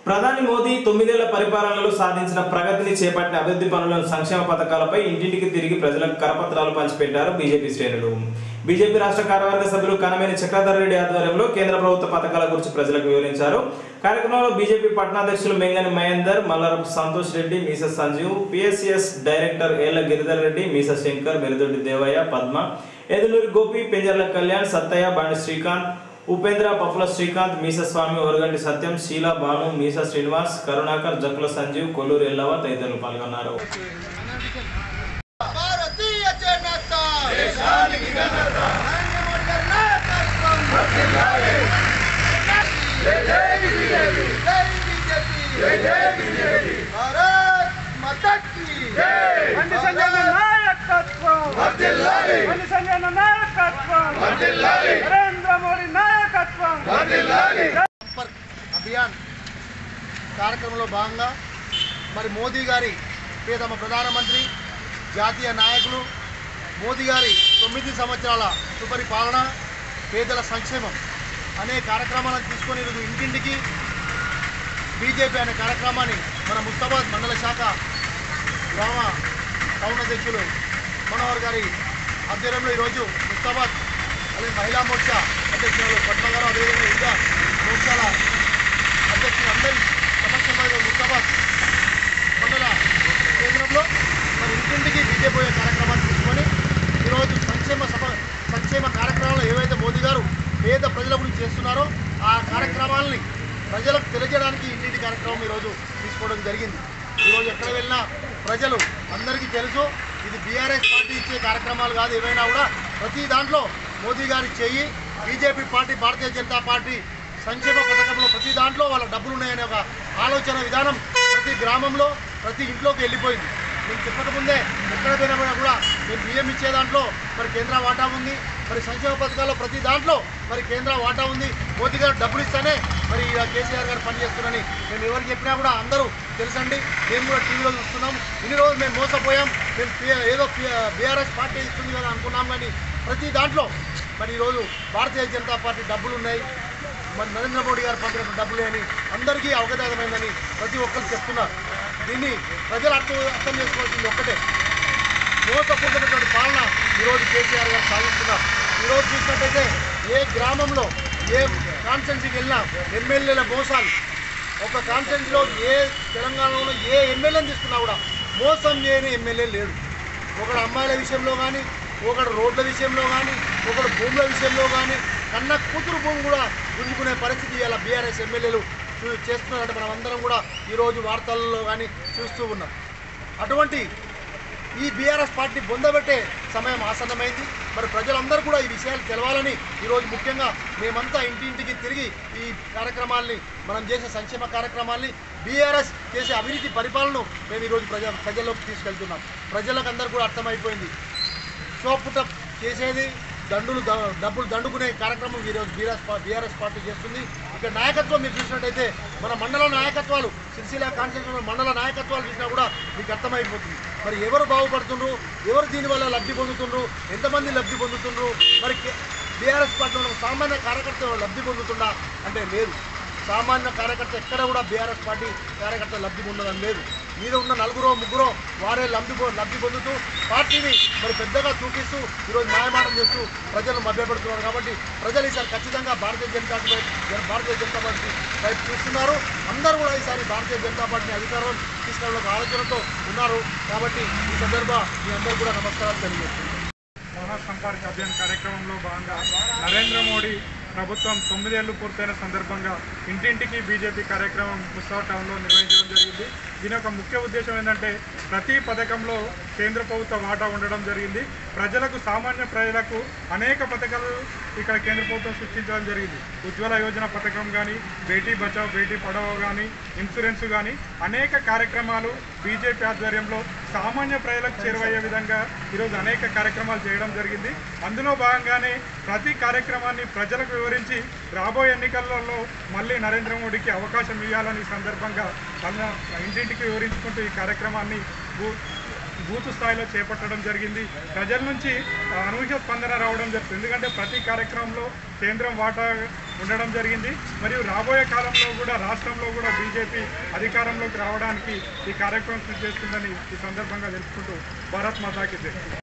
ప్రధాని మోదీ తొమ్మిదేళ్ల పరిపాలనలో సాధించిన ప్రగతిని చేపట్టిన అభివృద్ధి పనులను సంక్షేమ పథకాలపై ఇంటింటికి తిరిగి ప్రజలకు కరపత్రాలు పంచిపెట్టారు బీజేపీ శ్రేణులు బీజేపీ రాష్ట్ర కార్యవర్గ సభ్యులు కనమేని చక్రధర్ రెడ్డి ఆధ్వర్యంలో కేంద్ర ప్రభుత్వ పథకాల గురించి ప్రజలకు వివరించారు కార్యక్రమంలో బీజేపీ పట్టణాధ్యక్షులు మెంగని మహేందర్ మల్లారపు సంతోష్ రెడ్డి మీస సంజీవ్ పిఎస్సిఎస్ డైరెక్టర్ ఏళ్ల గిరిధర్ రెడ్డి మీస శంకర్ మెరుదొడ్డి దేవయ్య పద్మ ఎదులూరి గోపి పెంజర్ల కళ్యాణ్ సత్తయ్య బండి శ్రీకాంత్ ఉపేంద్ర పప్పుల శ్రీకాంత్ మీసస్వామి ఓరగంటి సత్యం శీలా భాను మీస శ్రీనివాస్ కరుణాకర్ జక్కుల సంజీవ్ కొల్లూరు ఎల్లవ తదితరులు పాల్గొన్నారు భారతీయ జనతా దేశానికి ఘనత నరేంద్ర మోడీ గారి నాయకత్వం జై జై బీజేపీ జై జై బీజేపీ భారత్ మాతా కీ జై బండి సంజయ్ నాయకత్వం వర్ధిల్లాలి బండి సంజయ్ నాయకత్వం వర్ధిల్లాలి నరేంద్ర మోడీ నాయకత్వం వర్ధిల్లాలి సంపర్క్ అభియాన్ కార్యక్రమంలో భాగంగా మరి మోదీ గారి ప్రియతమ ప్రధానమంత్రి జాతీయ నాయకులు మోదీ గారి తొమ్మిది సంవత్సరాల సుపరిపాలన పేదల సంక్షేమం అనే కార్యక్రమాలను తీసుకొని ఈరోజు ఇంటింటికి బీజేపీ అనే కార్యక్రమాన్ని మన ముస్తాబాద్ మండల శాఖ గ్రామ టౌన్ అధ్యక్షులు మనోహర్ గారి ఆధ్వర్యంలో ఈరోజు ముస్తాబాద్ అలాగే మహిళా మోర్చా అధ్యక్షులు పద్మ గారు అదేవిధంగా ఇంకా మోర్చాల అధ్యక్షులు అందరి సమక్షంలో ఈరోజు ముస్తాబాద్ మండల కేంద్రంలో మరి ఇంటింటికి బీజేపీ పోయే కార్యక్రమాన్ని తీసుకొని ఈరోజు సంక్షేమ సభ సంక్షేమ కార్యక్రమాలు ఏవైతే మోదీ గారు పేద ప్రజల గురించి చేస్తున్నారో ఆ కార్యక్రమాలని ప్రజలకు తెలియజేయడానికి ఇంటింటి కార్యక్రమం ఈరోజు తీసుకోవడం జరిగింది ఈరోజు ఎక్కడ వెళ్ళినా ప్రజలు అందరికీ తెలుసు ఇది బీఆర్ఎస్ పార్టీ ఇచ్చే కార్యక్రమాలు కాదు ఏవైనా కూడా ప్రతి దాంట్లో మోదీ గారి చెయ్యి BJP party Bharatiya Janata party సంక్షేమ పథకంలో ప్రతి దాంట్లో వాళ్ళ డబ్బులు ఉన్నాయనే ఒక ఆలోచన విధానం ప్రతి గ్రామంలో ప్రతి ఇంట్లోకి వెళ్ళిపోయింది మేము చెప్పకముందే ఎక్కడ పోయినా కూడా కూడా మేము బియ్యం ఇచ్చే దాంట్లో మరి కేంద్ర వాటా ఉంది మరి సంక్షేమ పథకాల్లో ప్రతి దాంట్లో మరి కేంద్ర వాటా ఉంది మోదీ గారు డబ్బులు ఇస్తానే మరి ఇక కేసీఆర్ గారు పనిచేస్తున్నారని మేము ఎవరికి చెప్పినా కూడా అందరూ తెలుసండి మేము కూడా టీవీలో చూస్తున్నాం ఇన్ని రోజులు మేము మోసపోయాం మేము పి- ఏదో బీఆర్ఎస్ పార్టీ ఇస్తుంది కదా అనుకున్నాం కానీ ప్రతి దాంట్లో మరి ఈరోజు భారతీయ జనతా పార్టీ డబ్బులు ఉన్నాయి మరి నరేంద్ర మోడీ గారు పంపిన డబ్బులే అని అందరికీ అవగతమైందని ప్రతి ఒక్కరు చెప్తున్నారు దీన్ని ప్రజలు అర్థం అర్థం చేసుకోవాల్సింది ఒక్కటే మోసపూరితమైనటువంటి పాలన ఈరోజు కేసీఆర్ గారు సాగిస్తున్నారు ఈరోజు చూసినట్టయితే ఏ గ్రామంలో ఏ కాన్స్టెన్సీకి వెళ్ళినా ఎమ్మెల్యేల మోసాలు ఒక కాన్స్టెన్సీలో ఏ తెలంగాణలో ఏ ఎమ్మెల్యేని తీసుకున్నా కూడా మోసం చేయని ఎమ్మెల్యే లేడు ఒకడు అమ్మాయిల విషయంలో కానీ ఒకడు రోడ్ల విషయంలో కానీ ఒకడు భూముల విషయంలో కానీ కన్న కూతురు భూమి కూడా గుంజుకునే పరిస్థితి ఇలా బీఆర్ఎస్ ఎమ్మెల్యేలు చూ- చేస్తున్నారంటే మనం అందరం కూడా ఈరోజు వార్తల్లో కానీ చూస్తూ ఉన్నాం అటువంటి ఈ బీఆర్ఎస్ పార్టీ బొందబెట్టే సమయం ఆసన్నమైంది మరి ప్రజలందరూ కూడా ఈ విషయాలు తెలవాలని ఈరోజు ముఖ్యంగా మేమంతా ఇంటింటికి తిరిగి ఈ కార్యక్రమాల్ని మనం చేసే సంక్షేమ కార్యక్రమాల్ని బీఆర్ఎస్ చేసే అవినీతి పరిపాలనను మేము ఈరోజు ప్రజ ప్రజల్లోకి తీసుకెళ్తున్నాం ప్రజలకు అందరూ కూడా అర్థమైపోయింది షోపుట చేసేది దండులు ద- డబ్బులు దండుకునే కార్యక్రమం ఈరోజు బీఆర్ఎస్ పా- బీఆర్ఎస్ పార్టీ చేస్తుంది ఇక్కడ నాయకత్వం మీరు చూసినట్టయితే మన మండల నాయకత్వాలు సిరిసిల్ల కాన్స్టిట్యూషన్ మండల నాయకత్వాలు చూసినా కూడా మీకు అర్థమైపోతుంది మరి ఎవరు బాగుపడుతుండ్రు ఎవరు దీనివల్ల లబ్ధి పొందుతుండ్రు ఎంతమంది లబ్ధి పొందుతుండ్రు మరి బీఆర్ఎస్ పార్టీలో ఉన్న సామాన్య కార్యకర్త లబ్ధి పొందుతుందా అంటే లేదు సామాన్య కార్యకర్త ఎక్కడ కూడా బీఆర్ఎస్ పార్టీ కార్యకర్త లబ్ధి పొందడం లేదు మీద ఉన్న నలుగురో ముగ్గురో వారే లబ్ధి పొ- లబ్ధి పొందుతూ పార్టీని మరి పెద్దగా చూపిస్తూ ఈరోజు మాయమాటం చేస్తూ ప్రజలను మభ్యపెడుతున్నారు కాబట్టి ప్రజలు ఈసారి ఖచ్చితంగా భారతీయ జనతా పార్టీ భారతీయ జనతా పార్టీ వైపు చూస్తున్నారు అందరూ కూడా ఈసారి భారతీయ జనతా పార్టీని అధికారం తీసుకురావడం ఆలోచనతో ఉన్నారు కాబట్టి ఈ సందర్భ మీ అందరూ కూడా నమస్కారాలు తెలియజేస్తున్నాను మహాసంపర్క్ అభియాన్ కార్యక్రమంలో భాగంగా నరేంద్ర మోడీ ప్రభుత్వం తొమ్మిదేళ్లు పూర్తయిన సందర్భంగా ఇంటింటికి బీజేపీ కార్యక్రమం ముస్తా టౌన్లో నిర్వహించడం జరిగింది దీని యొక్క ముఖ్య ఉద్దేశం ఏంటంటే ప్రతి పథకంలో కేంద్ర ప్రభుత్వ వాటా ఉండడం జరిగింది ప్రజలకు సామాన్య ప్రజలకు అనేక పథకాలు ఇక్కడ కేంద్ర ప్రభుత్వం సృష్టించడం జరిగింది ఉజ్వల యోజన పథకం కానీ బేటీ బచావ్ బేటీ పడావో కానీ ఇన్సూరెన్స్ కానీ అనేక కార్యక్రమాలు బీజేపీ ఆధ్వర్యంలో సామాన్య ప్రజలకు చేరువయ్యే విధంగా ఈరోజు అనేక కార్యక్రమాలు చేయడం జరిగింది అందులో భాగంగానే ప్రతి కార్యక్రమాన్ని ప్రజలకు వివరించి రాబోయే ఎన్నికలలో మళ్ళీ నరేంద్ర మోడీకి అవకాశం ఇవ్వాలని ఈ సందర్భంగా తన ఇంటింటికి వివరించుకుంటూ ఈ కార్యక్రమాన్ని భూ బూత్ స్థాయిలో చేపట్టడం జరిగింది ప్రజల నుంచి ఆ, అనూహ్య స్పందన రావడం జరుగుతుంది ఎందుకంటే ప్రతి కార్యక్రమంలో కేంద్రం వాటా ఉండడం జరిగింది మరియు రాబోయే కాలంలో కూడా రాష్ట్రంలో కూడా బీజేపీ అధికారంలోకి రావడానికి ఈ కార్యక్రమం కృషి చేస్తుందని ఈ సందర్భంగా తెలుసుకుంటూ భారత్ మాతాకి జై